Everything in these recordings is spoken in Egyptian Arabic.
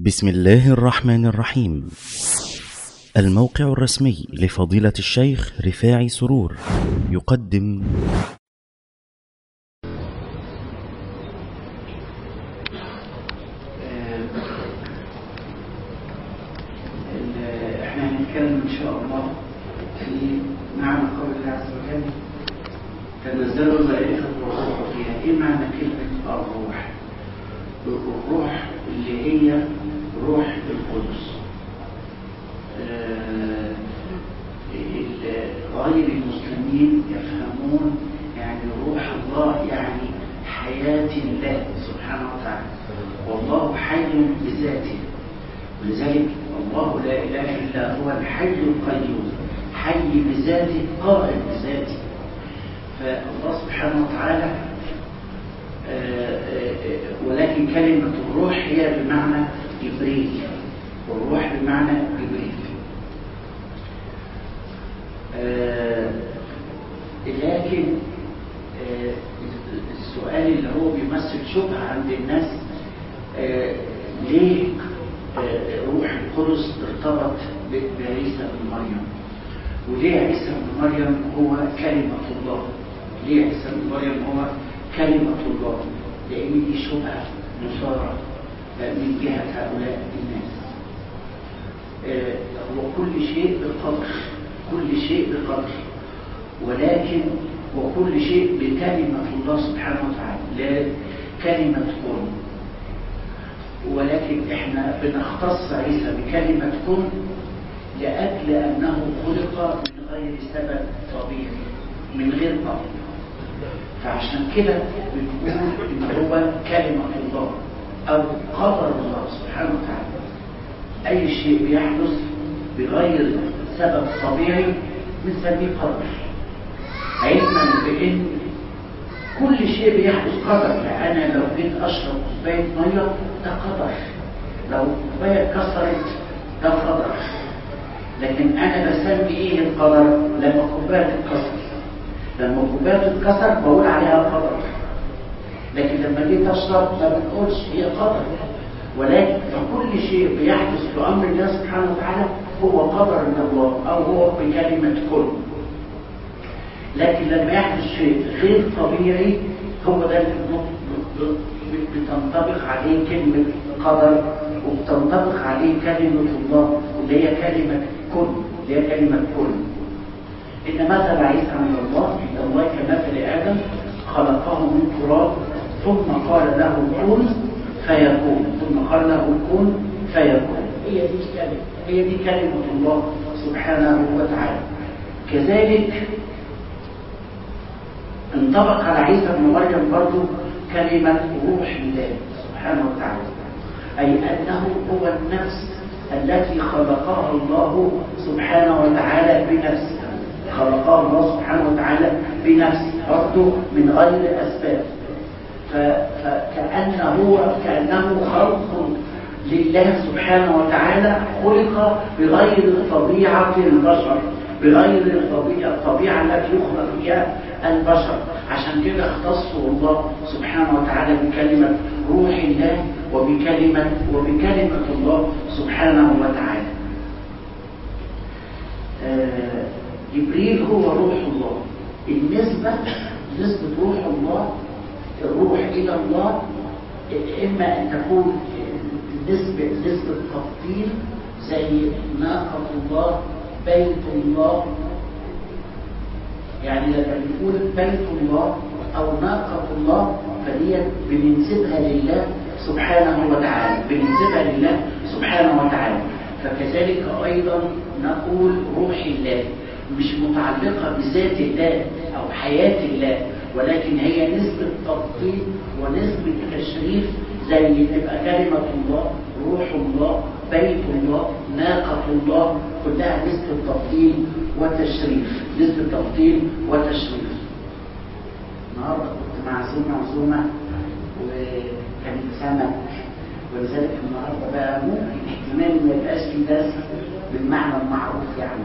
بسم الله الرحمن الرحيم الموقع الرسمي لفضيلة الشيخ رفاعي سرور يقدم احنا هنتكلم ان شاء الله في معنى قول الله عز وجل تنزل الملائكة والروح فيها ايه معنى كلمة الروح الروح اللي هي روح القدس آه، ال- غير المسلمين يفهمون يعني روح الله يعني حياة الله سبحانه وتعالى والله حي بذاته ولذلك الله لا إله إلا هو الحي القيوم حي بذاته قائم بذاته فالله سبحانه وتعالى آه، آه، آه، ولكن كلمة الروح هي بمعنى جبريل والروح بمعنى جبريل آه، لكن آه، السؤال اللي هو بيمثل شبهة عند الناس آه، ليه آه، روح القدس ارتبط ب- بعيسى بن مريم وليه عيسى بن مريم هو كلمة الله ليه عيسى بن مريم هو كلمة الله لأن دي شبهة نصارى آه، من جهة هؤلاء الناس آه، هو كل شيء بقدر كل شيء بقدر ولكن وكل شيء بكلمة الله سبحانه وتعالى لا كلمة كن ولكن احنا بنختص عيسى بكلمة كن لأجل أنه خلق من غير سبب طبيعي من غير أمر فعشان كده بنقول إن هو كلمة الله أو قدر الله سبحانه وتعالى أي شيء بيحدث بغير سبب طبيعي بنسميه قدر علما بأن كل شيء بيحدث قدر يعني أنا لو جيت أشرب كوباية مية ده قدر لو كوباية اتكسرت ده قدر لكن أنا بسمي إيه القدر لما كوباية تتكسر لما كوباية تتكسر بقول عليها قدر لكن لما جيت أشرب ما بنقولش هي قدر ولكن كل شيء بيحدث بأمر الله سبحانه وتعالى هو قدر من الله أو هو بكلمة كن لكن لما يحدث شيء غير طبيعي هو ده اللي بنط- ب- ب- بتنطبق عليه كلمة قدر وبتنطبق عليه كلمة الله اللي هي كلمة كن اللي هي كلمة كن إن مثل عيسى عند الله عند الله كمثل آدم خلقه من تراب ثم قال له كن فيكون ثم قال له كن فيكون هي دي كلمة هي دي كلمة الله سبحانه وتعالى كذلك انطبق على عيسى بن مريم برضه كلمة روح الله سبحانه وتعالى أي أنه هو النفس التي خلقها الله سبحانه وتعالى بنفسه خلقها الله سبحانه وتعالى بنفسه برضه من غير أسباب ف- فكأنه كأنه خلق لله سبحانه وتعالى خلق بغير طبيعة البشر بغير الطبيعة الطبيعة التي يخلق فيها البشر عشان كده اختصوا الله سبحانه وتعالى بكلمة روح الله وبكلمة وبكلمة الله سبحانه وتعالى آه، جبريل هو روح الله النسبة نسبة روح الله الروح إلى الله إما أن تكون نسبة نسبة تفضيل زي ناقة الله بيت الله يعني لما بنقول بيت الله أو ناقة الله فدي بننسبها لله سبحانه وتعالى بننسبها لله سبحانه وتعالى فكذلك أيضا نقول روح الله مش متعلقة بذات الله أو حياة الله ولكن هي نسبة تفضيل ونسبة تشريف زي تبقى كلمة الله روح الله بيت الله ناقة الله كلها نسبة تفضيل وتشريف نسبة تفضيل وتشريف النهارده كنت معزومة عزومة وكانت سمك ولذلك النهارده بقى ممكن احتمال ما يبقاش في درس بالمعنى المعروف يعني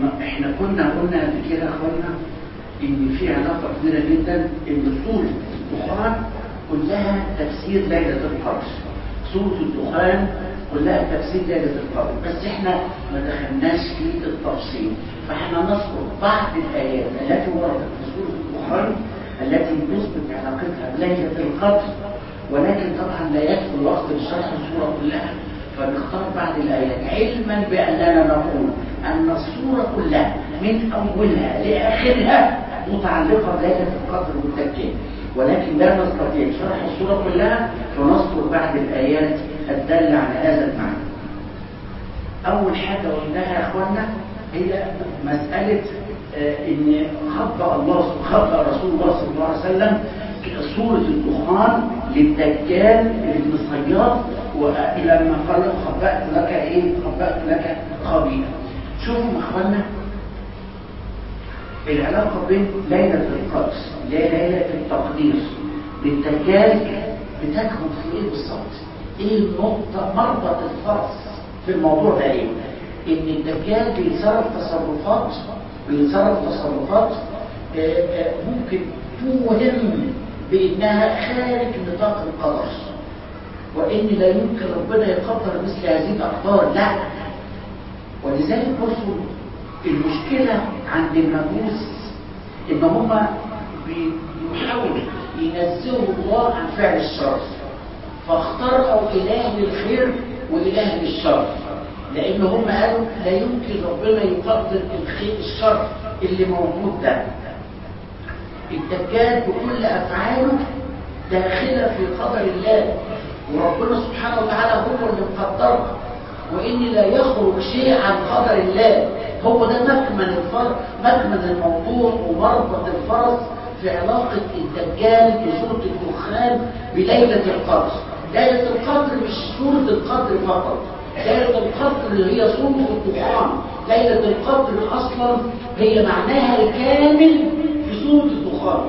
ما احنا كنا قلنا قبل كده يا اخوانا ان في علاقه كبيره جدا ان سوره الدخان كلها تفسير ليله القدر سوره الدخان كلها تفسير ليله القدر بس احنا ما دخلناش في التفصيل فاحنا نذكر بعض الايات التي وردت في سوره الدخان التي تثبت علاقتها بليله القدر ولكن طبعا لا يكفي الوقت لشرح السوره كلها فنختار بعض الآيات علما بأننا نقول أن الصورة كلها من أولها لآخرها متعلقة بليلة القدر والتكين ولكن لا نستطيع شرح الصورة كلها فنذكر بعض الآيات الدالة على هذا المعنى أول حاجة قلناها يا أخوانا هي مسألة آه إن خبأ الله خبأ رسول الله صلى الله عليه وسلم سورة الدخان للدجال ابن صياد ولما قال له خبأت لك ايه خبأت لك خبيئة شوفوا اخوانا العلاقة بين ليلة القدر اللي هي ليلة التقدير للدجال بتكمن في ايه بالظبط؟ ايه النقطة مربط الفرس في الموضوع ده ايه؟ ان الدجال بيتصرف تصرفات بيتصرف تصرفات آآ آآ ممكن توهم بانها خارج نطاق القدر وان لا يمكن ربنا يقدر مثل هذه الاقدار لا ولذلك برضه المشكله عند المجوس ان هم بيحاولوا ينزهوا الله عن فعل الشر فاخترعوا اله للخير واله للشر لان هم قالوا لا يمكن ربنا يقدر الخير الشر اللي موجود ده الدجال بكل افعاله داخله في قدر الله وربنا سبحانه وتعالى هو اللي مقدرها وان لا يخرج شيء عن قدر الله هو ده مكمن الفرق مكمن الموضوع ومربط الفرس في علاقة الدجال بسورة الدخان بليلة القدر ليلة القدر مش سورة القدر فقط ليلة القدر اللي هي سورة الدخان ليلة القدر أصلا هي معناها الكامل في سورة الدخان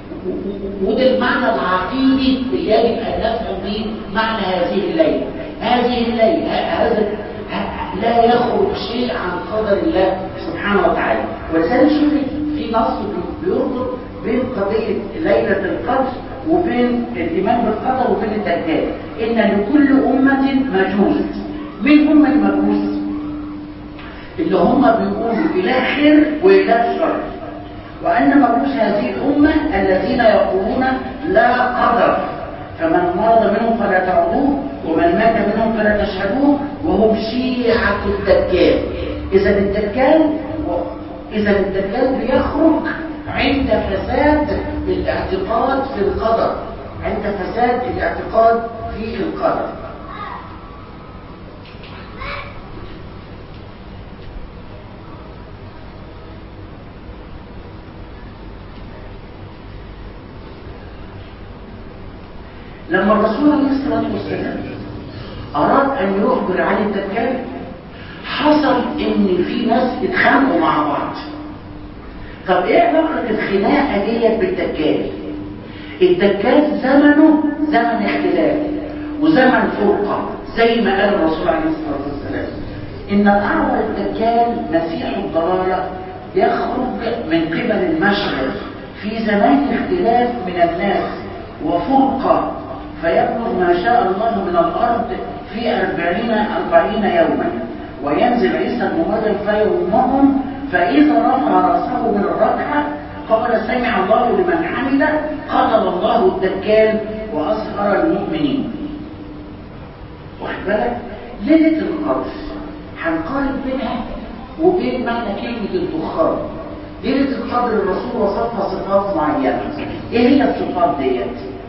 وده المعنى العقيدي اللي يجب ان نفهم به معنى هذه الليله هذه الليله هذا لا يخرج شيء عن قدر الله سبحانه وتعالى ولذلك شوف في نص بيربط بين قضيه ليله القدر وبين الايمان بالقدر وبين الدجال ان لكل امه مجوس مين هم المجوس اللي هم بيقولوا اله خير واله شر وأن مجوس هذه الأمة الذين يقولون لا قدر فمن مرض منهم فلا تعودوه ومن مات منهم فلا تشهدوه وهم شيعة الدجال إذا الدجال إذا الدجال بيخرج عند فساد الاعتقاد في القدر عند فساد الاعتقاد في القدر لما الرسول عليه الصلاة والسلام أراد أن يخبر عن الدجال حصل إن في ناس اتخانقوا مع بعض طب إيه علاقة الخناقة ديت بالدجال؟ الدجال زمنه زمن اختلاف وزمن فرقة زي ما قال الرسول عليه الصلاة والسلام إن الأعور الدجال مسيح الضلالة يخرج من قبل المشرق في زمان اختلاف من الناس وفرقة فيبلغ ما شاء الله من الأرض في أربعين أربعين يوما وينزل عيسى بن مريم فيومهم فإذا رفع رأسه من الركعة قال سمع الله لمن حمده قتل الله الدجال وأسهر المؤمنين واخد بالك ليلة القدر هنقارن بينها وبين معنى كلمة الدخان ليلة القدر الرسول وصفها صفات معينة ايه هي الصفات ديت؟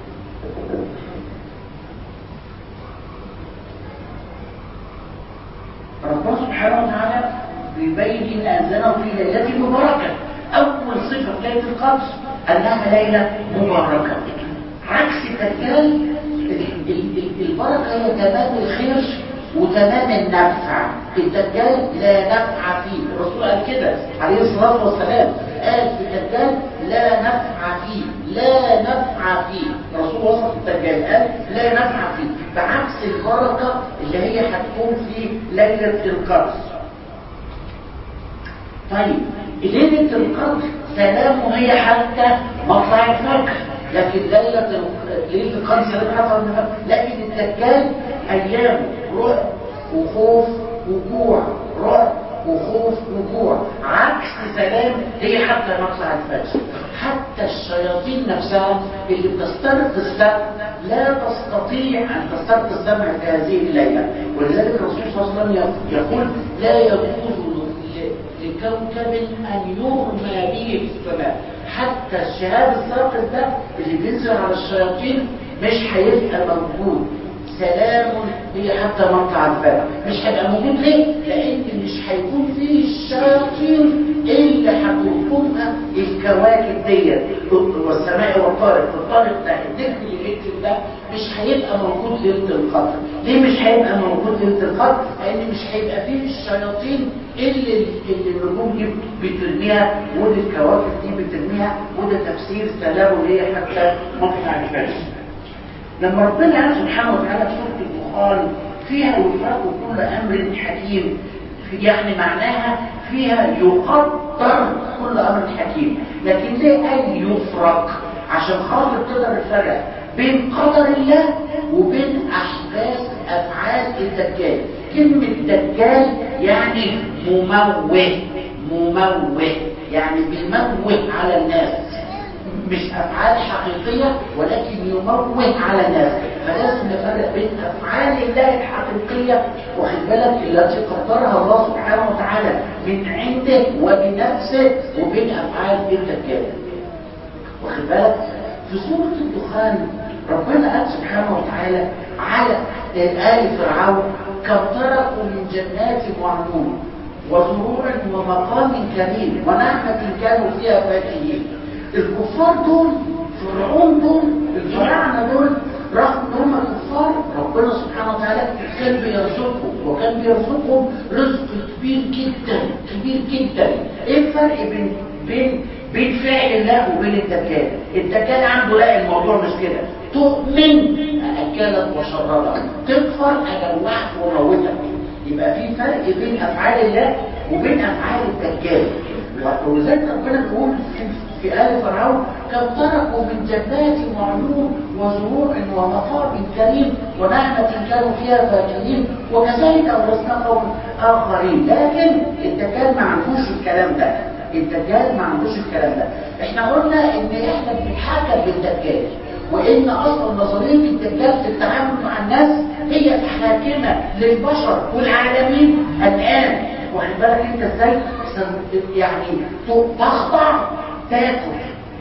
ربنا سبحانه وتعالى بيبين ان انزله في ليله مباركه اول صفه في ليله القدر انها ليله مباركه عكس الدجال البركه هي تمام الخير وتمام النفع الدجال لا نفع فيه الرسول قال كده عليه الصلاه والسلام قال في الدجال لا نفع فيه لا نفع فيه الرسول وصف الدجال قال لا نفع فيه بعكس البركه اللي هي هتكون في ليله القدر طيب ليلة القدر سلامه هي حتى مطلع الفجر لكن ليلة ال- ليلة القدر سلام حتى مطلع الفجر لكن الدجال أيامه رعب وخوف وجوع رعب وخوف وجوع عكس سلام هي حتى مطلع الفجر حتى الشياطين نفسها اللي بتسترق السمع لا تستطيع أن تسترق السمع في هذه الليلة ولذلك الرسول صلى الله عليه وسلم يقول لا يجوز ل- لكوكب أن يرمى به في السماء حتى الشهاب الساقط ده اللي بينزل على الشياطين مش هيبقى موجود سلام هي حتى مطلع الفجر مش هيبقى موجود ليه؟ لأن مش هيكون فيه الشياطين اللي هتركبها الكواكب ديت والسماء والطارق الطارق ده النجم اللي بيكتب ده مش هيبقى موجود ليلة القدر ليه مش هيبقى موجود ليلة القدر؟ لأن مش هيبقى فيه الشياطين اللي اللي النجوم دي بترميها واللي الكواكب دي بترميها وده تفسير سلامه هي حتى مطلع الفجر لما ربنا قال سبحانه وتعالى في سورة الدخان فيها يفرق كل أمر حكيم في يعني معناها فيها يقدر كل أمر حكيم لكن ليه قال يفرق عشان خاطر تقدر الفرق بين قدر الله وبين أحداث أفعال الدجال كلمة دجال يعني مموه مموه يعني بيموه على الناس مش افعال حقيقيه ولكن يموه على الناس فلازم نفرق بين افعال الله الحقيقيه واخد بالك التي قدرها الله سبحانه وتعالى من عنده وبنفسه وبين افعال الدجال واخد بالك في سوره الدخان ربنا قال سبحانه وتعالى على آل فرعون كم تركوا من جنات وعيون وزروع ومقام كريم ونعمة كانوا فيها فاكهين الكفار دول فرعون دول الفراعنه دول رغم ان هم كفار ربنا سبحانه وتعالى كان بيرزقهم وكان بيرزقهم رزق كبير جدا كبير جدا ايه الفرق بين بين بين فعل الله وبين الدجال الدجال عنده لا الموضوع مش كده تؤمن اكلك وشربك تكفر اجوعك وموتك يبقى في فرق بين افعال الله وبين افعال الدجال ولذلك ربنا بيقول في آل فرعون كم تركوا من جنات وعيون وزروع ومقام كريم ونعمة كانوا فيها فاكهين وكذلك أورثنا قوم آخرين لكن الدجال ما عندوش الكلام ده الدجال ما عندوش الكلام ده احنا قلنا ان احنا بنتحكم بالدجال وان اصلا نظريه الدجال في التعامل مع الناس هي حاكمه للبشر والعالمين الان واخد بالك انت ازاي يعني تخضع تاكل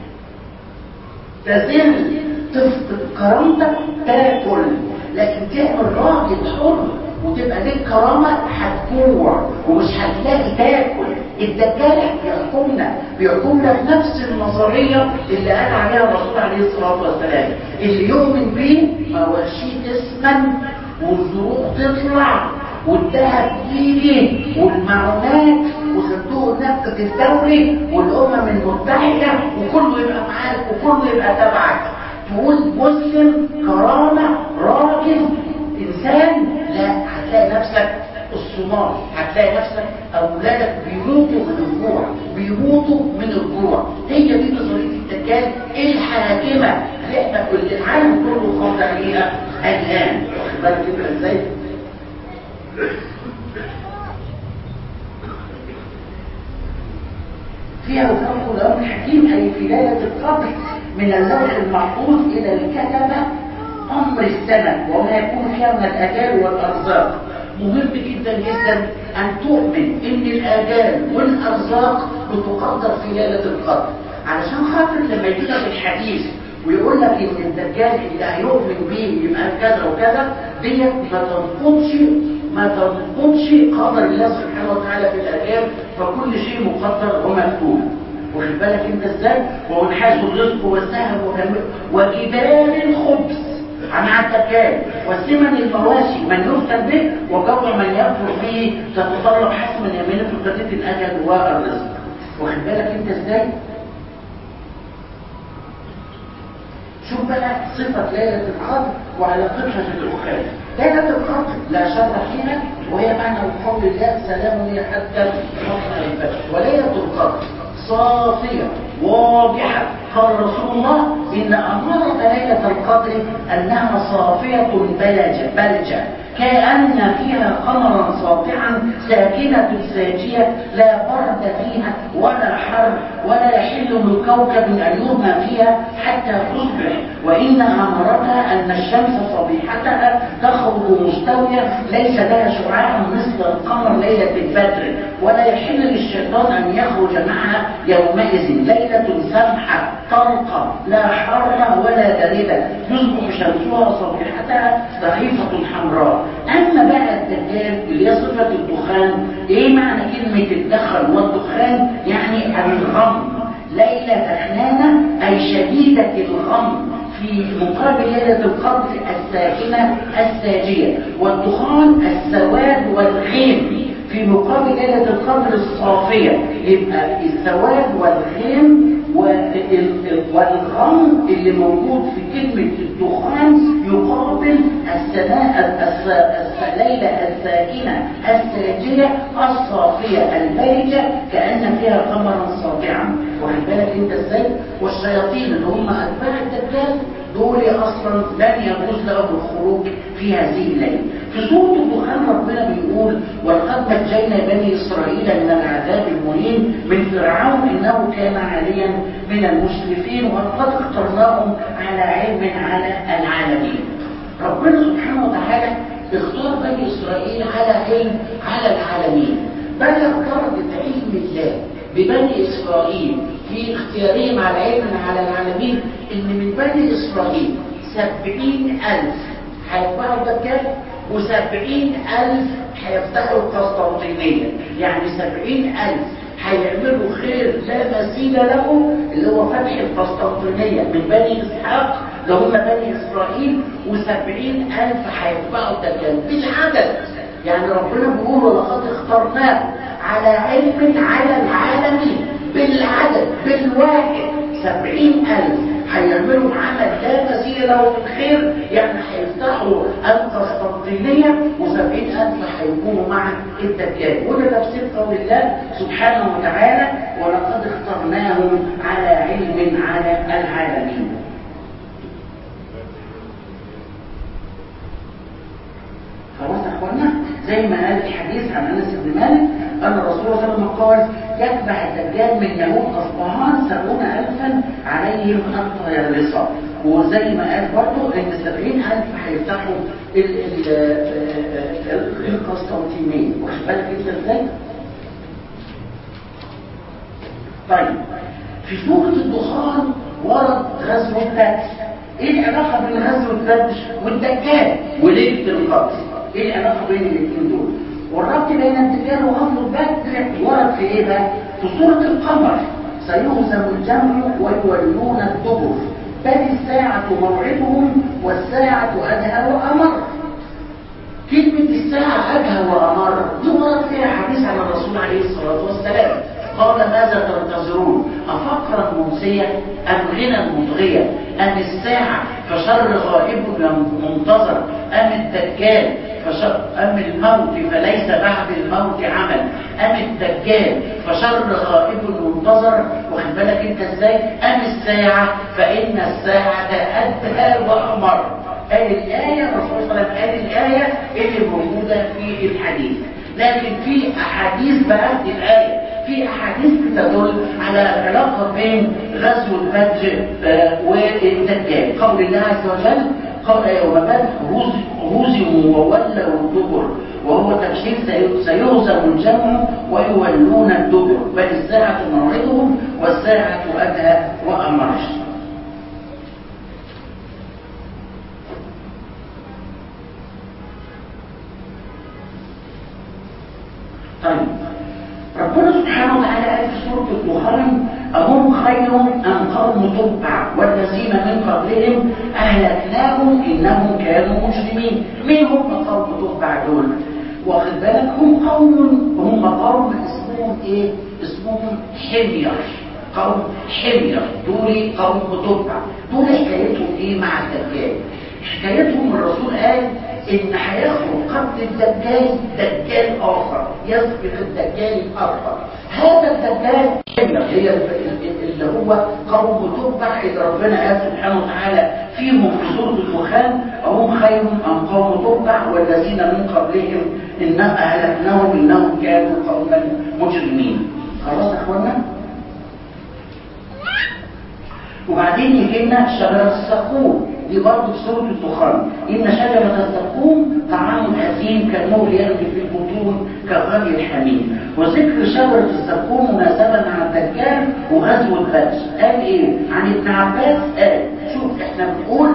تزل تفقد كرامتك تاكل لكن تعمل راجل حر وتبقى ليك كرامه هتجوع ومش هتلاقي تاكل الدجال بيحكمنا بيحكمنا بنفس النظريه اللي قال عليها الرسول عليه الصلاه والسلام اللي يؤمن بيه مواشيه تسمن والزروق تطلع والذهب يجي والمعونات وصندوق النفط الدولي والامم المتحده وكله يبقى معاك وكله يبقى تبعك تقول مسلم كرامه راجل انسان لا هتلاقي نفسك الصومال هتلاقي نفسك اولادك بيموتوا من الجوع بيموتوا من الجوع هي دي نظريه الدجال الحاكمه اللي احنا كل العالم كله خاضع ليها الان واخد بالك انت ازاي؟ فيها وفرق الأمر الحكيم أي في ليلة القدر من اللوح المحفوظ إلى الكتبة أمر السنة وما يكون فيها من الآجال والأرزاق مهم جدا جدا أن تؤمن إن الآجال والأرزاق بتقدر في ليلة القدر علشان خاطر لما يجي لك الحديث ويقول لك ان الدجال اللي هيؤمن بيه يبقى كذا وكذا ديت ما تنقضش ما تنقضش قدر الله سبحانه وتعالى في الاجال فكل شيء مقدر ومكتوب واخد بالك انت ازاي ونحاس الرزق والذهب وجبال الخبز عن الدجال وسمن المواشي من يفتن به وجوع من يكفر به تتطلب حسم اليمين في قضيه الاجل والرزق واخد بالك انت ازاي شوف بقى صفة ليلة القدر وعلاقتها بالأخرى ليلة القدر لا شر فيها وهي معنى قول الله سلام هي حتى مطلع الفجر وليلة القدر صافية واضحة قال رسول الله إن أمارة ليلة القدر أنها صافية بلجة بلجة كأن فيها قمرا ساطعا ساكنة ساجية لا برد فيها ولا حر ولا يحل من كوكب أن يرمى فيها حتى تصبح وإن أمرتها أن الشمس صبيحتها تخرج مستوية ليس لها شعاع مثل القمر ليلة البدر ولا يحل للشيطان أن يخرج معها يومئذ ليلة سمحة طلقة لا حارة ولا باردة يصبح شمسها صبيحتها ضعيفة حمراء أما بقى الدجال اللي هي صفة الدخان إيه معنى كلمة الدخن والدخان يعني الغم ليلة دخنانة أي شديدة الغم في مقابل ليلة القدر الساكنة الساجية والدخان السواد والغيم في مقابل ليلة القدر الصافية يبقى السواد والغيم والغم اللي موجود في كلمة الدخان يقابل السماء الليلة الساكنة الساجية الصافية البارجة كأن فيها قمرا ساطعا واخد بالك انت ازاي والشياطين اللي هم اتباع الدجال دول اصلا لن يجوز له الخروج في هذه الليله في سوره الدخان ربنا بيقول ولقد نجينا بني اسرائيل من العذاب المهين من فرعون انه كان عاليا من المسرفين ولقد اخترناهم على علم على العالمين ربنا سبحانه وتعالى اختار بني اسرائيل على علم على العالمين بلغ درجه علم الله ببني إسرائيل في اختيارهم على علم على العالمين إن من بني إسرائيل سبعين ألف هيتبعوا الدجال وسبعين ألف هيفتحوا القسطنطينية يعني سبعين ألف هيعملوا خير لا مثيل له اللي هو فتح القسطنطينية من بني إسحاق اللي هم بني إسرائيل وسبعين ألف هيتبعوا الدجال بالعدد يعني ربنا بيقول ولقد اخترناه على علم على العالمين بالعدد بالواحد سبعين ألف هيعملوا عمل لا مثيل له من خير يعني هيفتحوا القسطنطينية وسبعين ألف هيكونوا مع الدجال وده تفسير قول الله سبحانه وتعالى ولقد اخترناهم على علم على العالمين خلاص يا اخوانا زي ما قال الحديث عن انس بن مالك ان الرسول صلى الله عليه وسلم قال يتبع الدجال من يهود اصبهان سبعون الفا عليهم الطيارسه وزي ما قال برضه ان سبعين الف هيفتحوا القسطنطينيه واخد بالك انت ازاي؟ طيب في سوره الدخان ورد غزوه بدر ايه العلاقه بين غزوه بدر والدجال وليله القدر؟ ايه العلاقه بين الاثنين دول والربط بين الدجال وغزوه بدر ورد في ايه بقى في سوره القمر سيهزم الجمع ويولون الدبر بل الساعة موعدهم والساعة أدهى وأمر كلمة الساعة أدهى وأمر دي ورد فيها حديث عن الرسول عليه الصلاة والسلام قال ماذا تنتظرون أفقرا ممسية أم غنى مطغية أم الساعة فشر غائب منتظر أم الدجال فشر أم الموت فليس بعد الموت عمل أم الدجال فشر غائب منتظر واخد بالك انت ازاي أم الساعة فإن الساعة أدهى وأمر قال الآية الرسول صلى الله عليه وسلم قال الآية اللي موجودة في الحديث لكن في أحاديث بقى الآية في أحاديث بتدل على العلاقة بين غزو البدر والدجال قول الله عز وجل قال يوم بدر هزموا وولوا الدبر وهو تبشير سيهزم الجمع ويولون الدبر بل الساعة موعدهم والساعة أدهى وأمر طيب ربنا سبحانه وتعالى قال في سورة الدخان أهم خير أم قوم تبع والذين من قبلهم أهلكناهم إنهم كانوا مجرمين مين هم قوم تبع دول؟ واخد بالك هم قوم هم قوم اسمهم ايه؟ اسمهم حمير قوم حمير دول قوم تبع دول حكايتهم ايه مع الدجال؟ حكايتهم الرسول قال ان هيخرج قبل الدجال دجال اخر يسبق الدجال الاخر هذا الدجال هي اللي هو قوم تبع اذا ربنا قال سبحانه وتعالى فيهم في سوره الدخان هم خير ام قوم تبع والذين من قبلهم ان اهلكناهم انهم كانوا قوما مجرمين خلاص يا اخوانا وبعدين يجي لنا شجره الزقوم دي برضه في سوره الدخان ان شجره الزقوم طعام اثيم كالمول يغلي في البطون كغلي الحميم وذكر شجره الزقوم مناسبه مع الدجال وغزو بدر قال ايه عن ابن عباس قال شوف احنا بنقول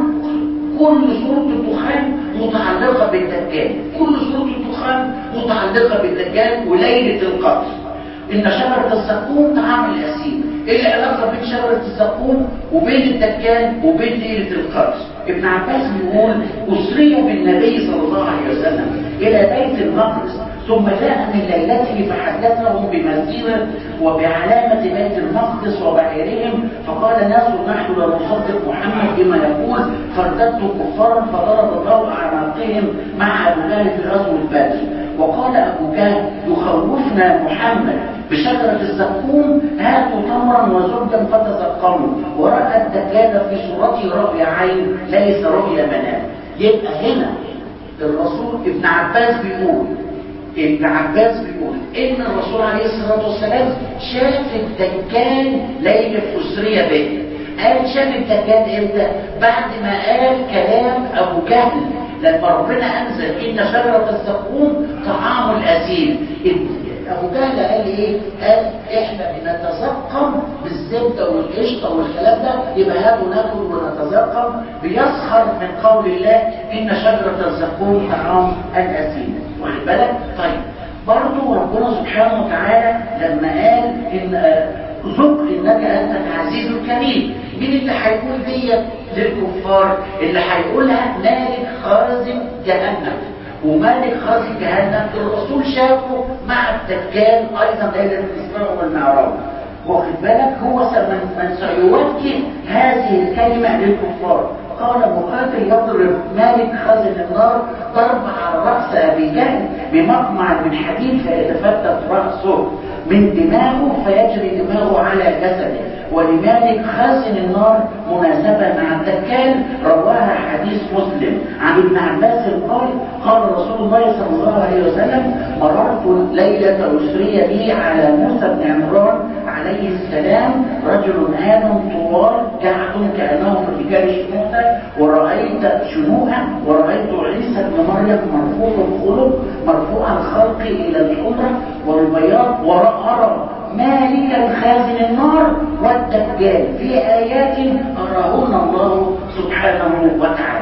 كل سوره الدخان متعلقه بالدجال كل سوره الدخان متعلقه بالدجال وليله القدر ان شجره الزقوم طعام الاثيم ايه العلاقه بين شجره الزقوم وبين الدجال وبين ليله القدر ابن عباس بيقول اسري بالنبي صلى الله عليه وسلم الى بيت المقدس ثم جاء من ليلته فحدثهم بمسيرة وبعلامة بيت المقدس وبعيرهم فقال ناس نحن لا نصدق محمد بما يقول فارتدوا كفارا فضرب الله أعناقهم مع أبو جهل في غزوة بدر وقال أبو جهل يخوفنا محمد بشجرة الزقوم هاتوا تمرا وزبدا فتزقموا ورأى الدجال في صورته رأي عين ليس رأي منام يبقى هنا الرسول ابن عباس بيقول ابن عباس بيقول ان الرسول عليه الصلاه والسلام شاف الدجال ليله اسريه به قال شاف الدجال امتى بعد ما قال كلام ابو جهل لما ربنا انزل ان شجره الزقوم طعام الاثيم ابو جهل قال ايه قال احنا بنتزقم بالزبده والقشطه والكلام ده يبقى هاتوا ناكل ونتزقم بيسخر من قول الله ان شجره الزقوم طعام الاثيم واخد بالك طيب برضه ربنا سبحانه وتعالى لما قال ان ذق انك انت العزيز الكريم مين اللي هيقول ديت للكفار اللي هيقولها مالك خازن جهنم ومالك خازن جهنم الرسول شافه مع الدجال ايضا ليله الاسراء والمعراج واخد بالك هو من سيوجه هذه الكلمه للكفار قال مقاتل يضرب مالك خازن النار ضرب على رأس أبي جهل بمقمع من حديد فيتفتت رأسه من دماغه فيجري دماغه على جسده ولمالك خازن النار مناسبة مع الدجال رواها حديث مسلم عن ابن عباس قال قال رسول الله صلى الله عليه وسلم مررت ليلة أسري بي على موسى بن عمران عليه السلام رجل آدم طوال جعد كأنهم رجال شنوءة ورأيت شنوءة ورأيت عيسى بن مريم مرفوع الخلق مرفوع الخلق إلى الحمرة والبياض وأرى مالك خازن النار والدجال في آيات أراهن الله سبحانه وتعالى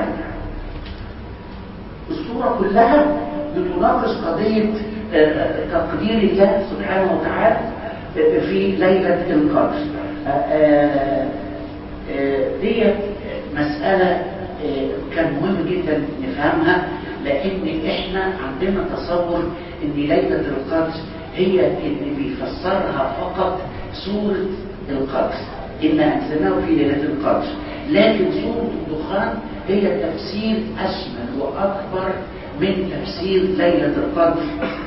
السورة كلها بتناقش قضية تقدير الله سبحانه وتعالى في ليلة القدر ديت مسألة كان مهم جدا نفهمها لأن احنا عندنا تصور ان ليلة القدر هي اللي بيفسرها فقط سورة القدر إن أنزلناه في ليلة القدر لكن سورة الدخان هي تفسير أشمل وأكبر من تفسير ليلة القدر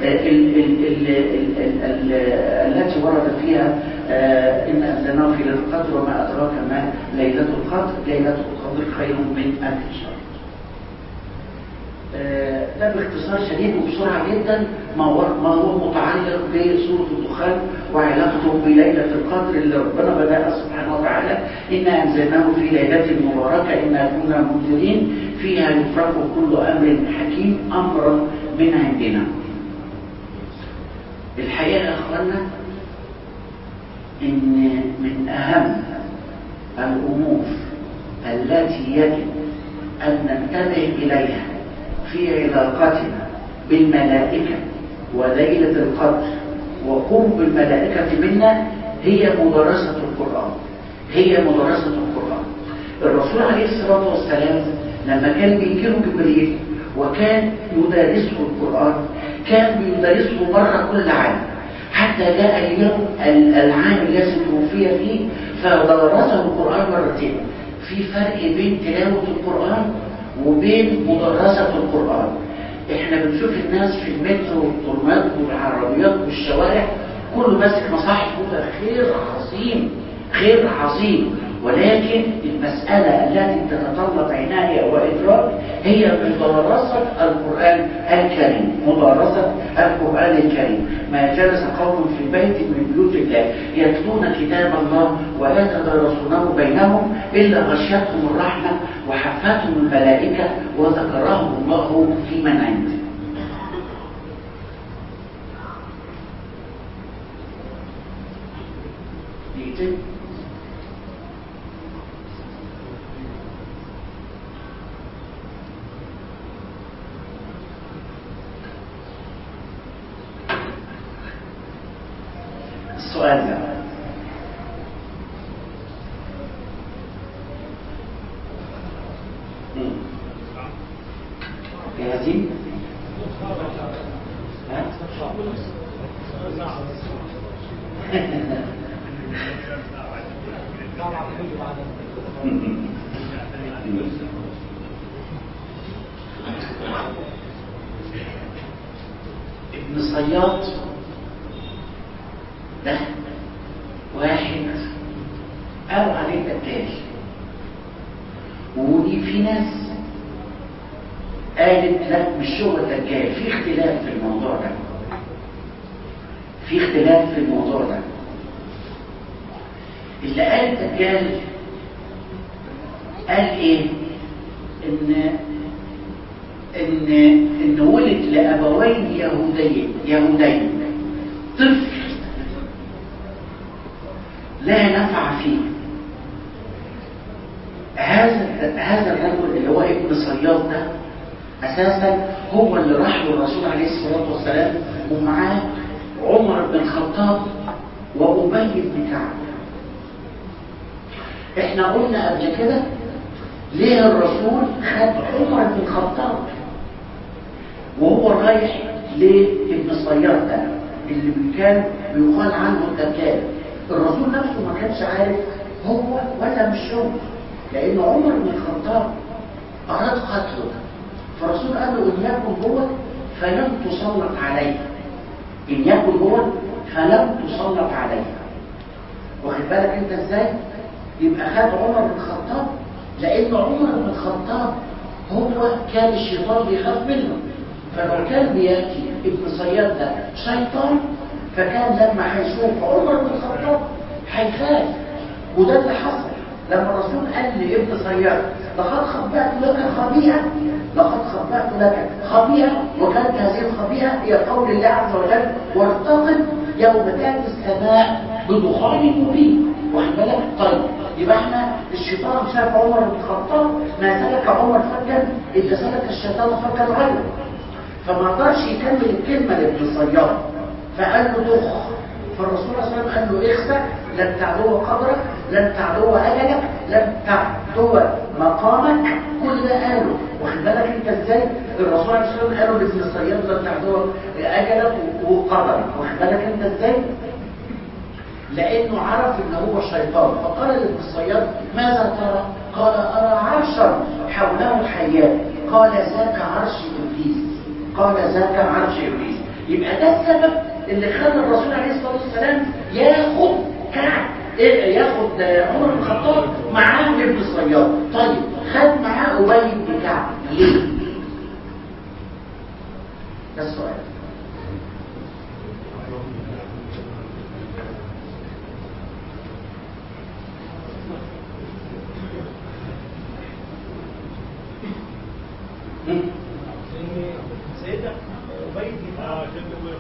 التي ورد فيها إن أنزلناه في ليلة القدر وما أدراك ما ليلة القدر ليلة القدر خير من ألف شهر ده باختصار شديد وبسرعة جدا ما هو ما هو متعلق بسورة الدخان وعلاقته بليلة القدر اللي ربنا بدأ سبحانه وتعالى إنا أنزلناه في ليلة مباركة إنا كنا منذرين فيها يفرق كل أمر حكيم أمرا من عندنا الحقيقة يا أخوانا إن من أهم الأمور التي يجب أن ننتبه إليها في علاقتنا بالملائكة وليلة القدر وقرب الملائكة منا هي مدرسة القرآن هي مدرسة القرآن الرسول عليه الصلاة والسلام لما كان بيجيله جبريل وكان يدرسه القرآن كان بيدرسه مرة كل عام حتى جاء اليوم العام الذي توفي فيه فدرسه القرآن مرتين في فرق بين تلاوة القرآن وبين مدرسة القرآن احنا بنشوف الناس في المترو والطرمات والعربيات والشوارع كله ماسك مصاحف وده خير عظيم خير عظيم ولكن المسألة التي تتطلب عناية وإدراك هي مدرسة القرآن الكريم مدرسة القرآن الكريم ما جلس قوم في بيت من بيوت الله يتلون كتاب الله ويتدارسونه بينهم إلا غشيتهم الرحمة وحفتهم الملائكة وذكرهم الله في من عنده دقيقتين السؤال ده مم. جاهزين؟ ها؟ ابن صياد ده واحد قالوا عليه دجال ودي في ناس قالت لا مش هو دجال في اختلاف في الموضوع ده في اختلاف في الموضوع ده اللي قال دجال قال ايه ان ان ان ولد لابوين يهوديين يهودين طفل لا نفع فيه هذا هذا الرجل اللي هو ابن صياد ده اساسا هو اللي راح للرسول عليه الصلاه والسلام ومعاه عمر بن الخطاب وابي بن كعب احنا قلنا قبل كده ليه الرسول خد عمر بن الخطاب وهو رايح لابن صياد ده اللي كان بيقال عنه الدجال الرسول نفسه ما كانش عارف هو ولا مش هو لان عمر بن الخطاب اراد قتله فالرسول قال له ان يكن هو فلم تسلط عليه ان يكن هو فلم تسلط عليه واخد بالك انت ازاي يبقى خد عمر بن الخطاب لان عمر بن الخطاب هو كان الشيطان بيخاف منه فلو كان بياتي ابن صياد ده شيطان فكان لما هيشوف عمر بن الخطاب هيخاف وده اللي حصل لما الرسول قال لابن صياد لقد خبأت لك خبيئة لقد خبأت لك خبيئة وكانت هذه الخبيئة هي قول الله عز وجل وارتقب يوم تأتي السماء بدخان مبين واخد بالك طيب يبقى احنا الشيطان شاف عمر بن الخطاب ما سلك عمر فجا الا سلك الشيطان فجا غيره فما قدرش يكمل الكلمه لابن صياد فقال له ضخ فالرسول صلى الله عليه وسلم قال له اخسع لن تعدو قدرك لن تعدو اجلك لن تعدو مقامك كل ده قاله واخد بالك انت ازاي الرسول عليه الصلاه والسلام قالوا لابن الصياد لن تعدو اجلك وقدرك واخد بالك انت ازاي لانه عرف ان هو شيطان فقال لابن الصياد ماذا ترى قال ارى عرشا حوله الحياه قال ذاك عرش ابليس قال ذاك عرش ابليس يبقى ده السبب اللي خلى الرسول عليه الصلاه والسلام ياخد كعب إيه ياخد عمر بن الخطاب معاه ابن الصياد طيب خد معاه ابي بن كعب ليه؟ ده السؤال سيدنا أبي بن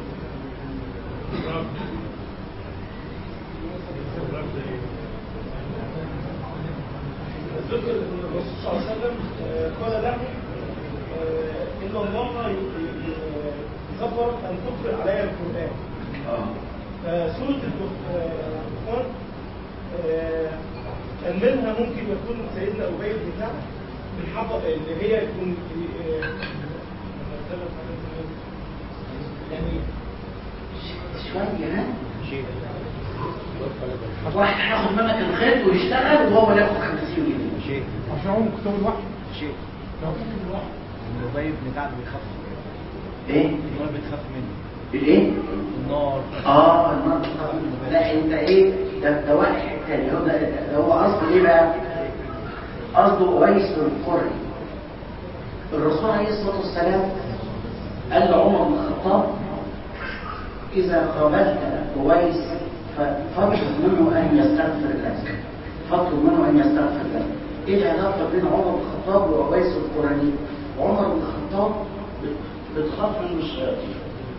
ذكر ان الرسول صلى الله عليه وسلم قال له ان الله يغفر ان تقرا علي القران فسوره الدخان كان منها ممكن يكون سيدنا ابي بن كعب بالحق اللي هي يكون يعني شوية ها واحد هياخد منك الخيط ويشتغل وهو ياخد 50 جنيه عشان هم كتاب الوحي شيء ابي بن كعب بيخاف ايه النار بتخاف منه الايه النار اه النار لا انت ايه ده ده واحد تاني هو ده ده هو قصده ايه بقى قصده اويس القري الرسول عليه الصلاه والسلام قال لعمر بن الخطاب اذا قابلت اويس فاطلب منه ان يستغفر لك فاطلب منه ان يستغفر لك ايه العلاقه بين عمر بن الخطاب واويس القرني عمر بن الخطاب بتخاف منه الشياطين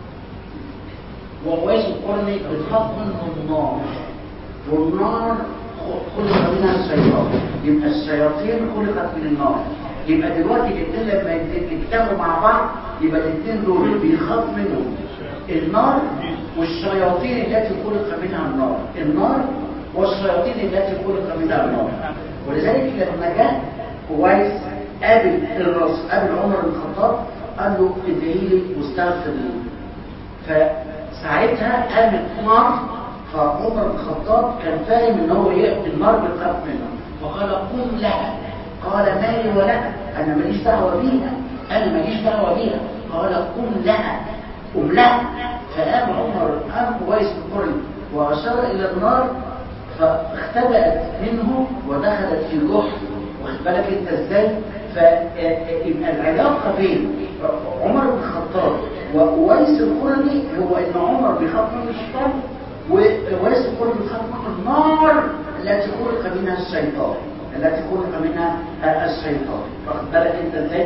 وويس القرني بتخاف منه النار والنار خلق منها الشياطين يبقى الشياطين خلقت من النار يبقى دلوقتي الاثنين لما يجتمعوا مع بعض يبقى الاثنين دول بيخاف منهم النار والشياطين التي خلق منها النار النار والشياطين التي خلق منها النار ولذلك لما جاء كويس قابل الرسول قابل عمر بن الخطاب قال له ادعي لي واستغفر لي فساعتها قامت نار فعمر بن الخطاب كان فاهم ان هو ايه النار بتخاف منها فقال قم لها قال مالي ولها انا ماليش دعوه بيها انا ماليش دعوه بيها قال قم لها قم لها فقام عمر قام كويس بالقرن واشار الى النار فاختبأت منه ودخلت في جحر واخد بالك انت ازاي فيبقى العلاقه بين عمر بن الخطاب وويس القرني هو ان عمر بيخاف من الشيطان وويس القرني بيخاف من النار التي خلق منها الشيطان التي خلق منها الشيطان واخد بالك انت ازاي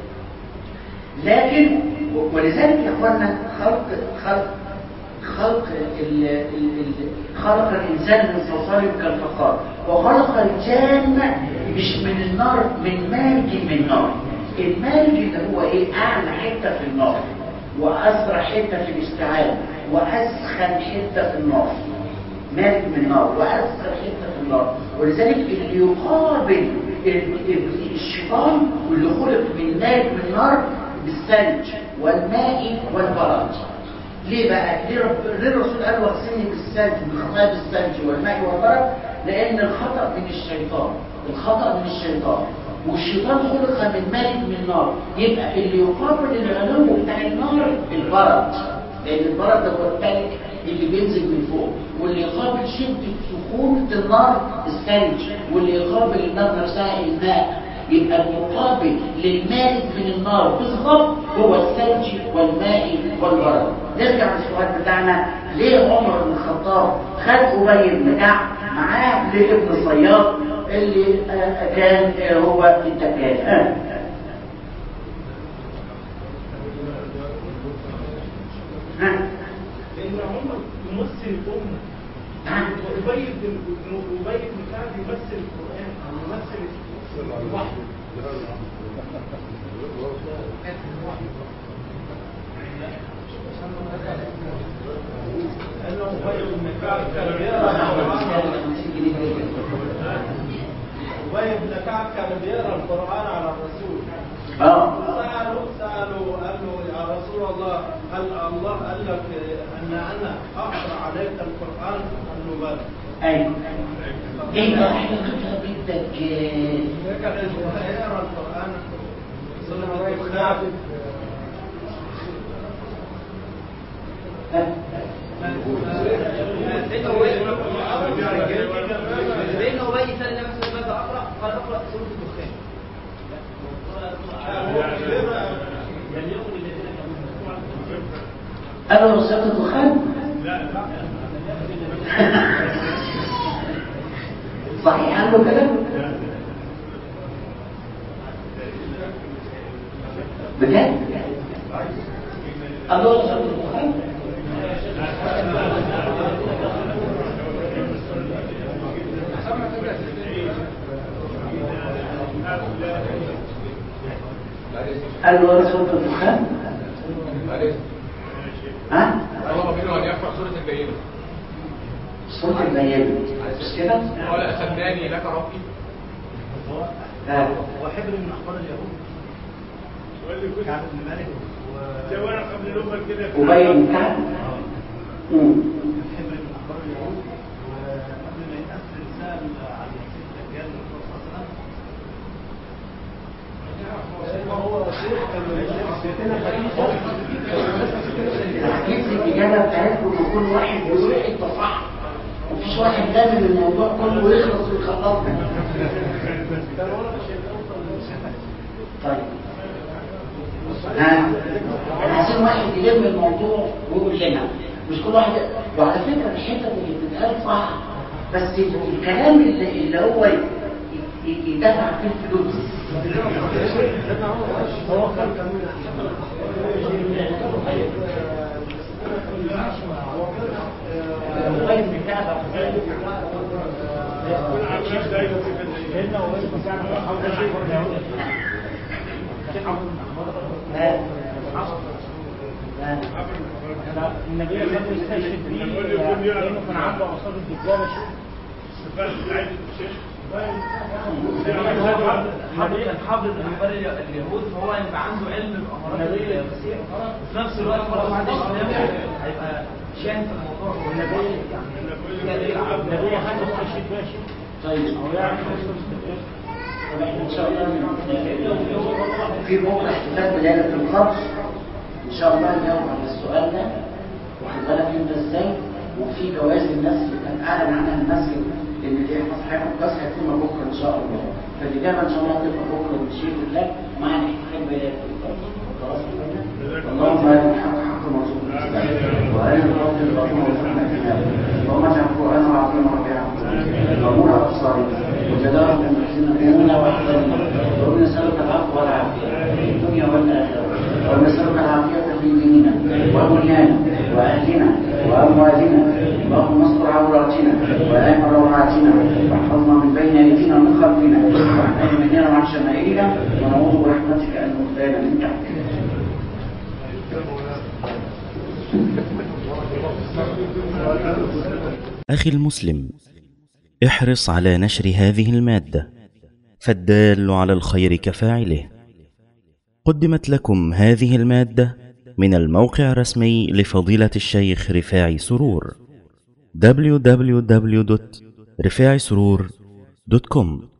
لكن ولذلك يا اخوانا خلق خلق خلق ال ال ال خلق الانسان من صلصال كالفخار وخلق الجان مش من النار من مارج من نار المارج اللي هو ايه اعلى حته في النار واسرع حته في الاشتعال واسخن حته في النار مارج من النار واسرع حته في النار ولذلك اللي يقابل الشيطان واللي خلق من مارج من نار بالثلج والماء والبرد ليه بقى ليه, رب... ليه الرسول قال واغسلني بالثلج بالخطايا بالثلج والماء والبرد لان الخطا من الشيطان الخطا من الشيطان والشيطان خلق من مارد من نار يبقى اللي يقابل العلو بتاع النار البرد لان البرد ده هو التلج اللي بينزل من فوق واللي يقابل شده سخونه النار الثلج واللي يقابل النار نفسها الماء يبقى المقابل للمارد من النار بالظبط هو الثلج والماء والبرد نرجع للسؤال بتاعنا ليه عمر بن الخطاب خد ابي بن كعب معاه لابن صياد اللي كان هو الدجال ها لان عمر يمثل الامه وابي بن ابي بن كعب يمثل القران او يمثل الوحي لانه ابي بن كعب كان بيقرا ابي بن كعب كان بيقرا القران على الرسول اه سألوا سألوا قال له يا رسول الله هل الله قال لك أن أنا أقرأ عليك القرآن؟ قال له بلى. ايوه ايه بقى علاقتها بالدجال كان يقرأ القرآن صلى الله عليه وسلم بين ابي سال النبي صلى الله عليه وسلم اقرا قال اقرا سوره الدخان انا وصلت الدخان صحيح عنده كلام بجد الله وصلت الدخان قال له وصلت الدخان ها طلب منه ان يقرا سوره البينه صوت البيان مش كده قال سماني لك ربي ها وحبر من أخبار اليهود كعب بن مالك جوانا قبل الأمة كده أبي بن كعب مم. حبر من أخبار اليهود وقبل ما يتأثر سأل عن المسيح الدجال الرسول صلى الله عليه وسلم حكيت الإجابة بتاعتكم إن كل واحد بيقول حتة صح مفيش واحد لازم الموضوع كله يخلص ويخلصنا طيب ها انا عايزين واحد يلم الموضوع ويقول لنا مش كل واحد وعلى فكره الحته اللي بتتقال صح بس الكلام اللي, اللي هو ي- ي- يدفع فيه الفلوس الموبايل بتاعك لا لا النبي كان يستشهد بيه لانه كان عنده اعصاب الدجال حافظ كان حافظ اخبار اليهود فهو هيبقى عنده علم بامارات المسيح وفي نفس الوقت برضه ما عندوش اسلام هيبقى شاهد في الموضوع والنبي النبي كان يستشهد باشا طيب هو يعني يوصل ان شاء الله في بكره احتفال بليله القدر ان شاء الله نجاوب على السؤال ده واخد بالك انت ازاي وفي جوائز الناس اللي كان اعلن عنها المسجد ان دي هياخد بس هيتم بكره ان شاء الله فالاجابه ان شاء الله هتبقى بكره بشيء الله مع الاحتفال بليله القدر خلاص كده اللهم ارنا الحق حق مرزقنا وارنا الباطل باطلا وارزقنا اجتنابه اللهم اجعل القران العظيم ربيع قلوبنا ونور ابصارنا وجدار من محسننا واحسننا وربنا نسالك العفو والعافيه في الدنيا والاخره ونسالك العافيه في ديننا ودنيانا واهلنا واموالنا اللهم استر عوراتنا وامن روعاتنا واحفظنا من بين ايدينا ومن خلفنا وعن ايماننا وعن شمائلنا ونعوذ برحمتك ان نغتال من تحتنا أخي المسلم احرص على نشر هذه المادة فالدال على الخير كفاعله قدمت لكم هذه المادة من الموقع الرسمي لفضيلة الشيخ رفاعي سرور www.رفاعي سرور.com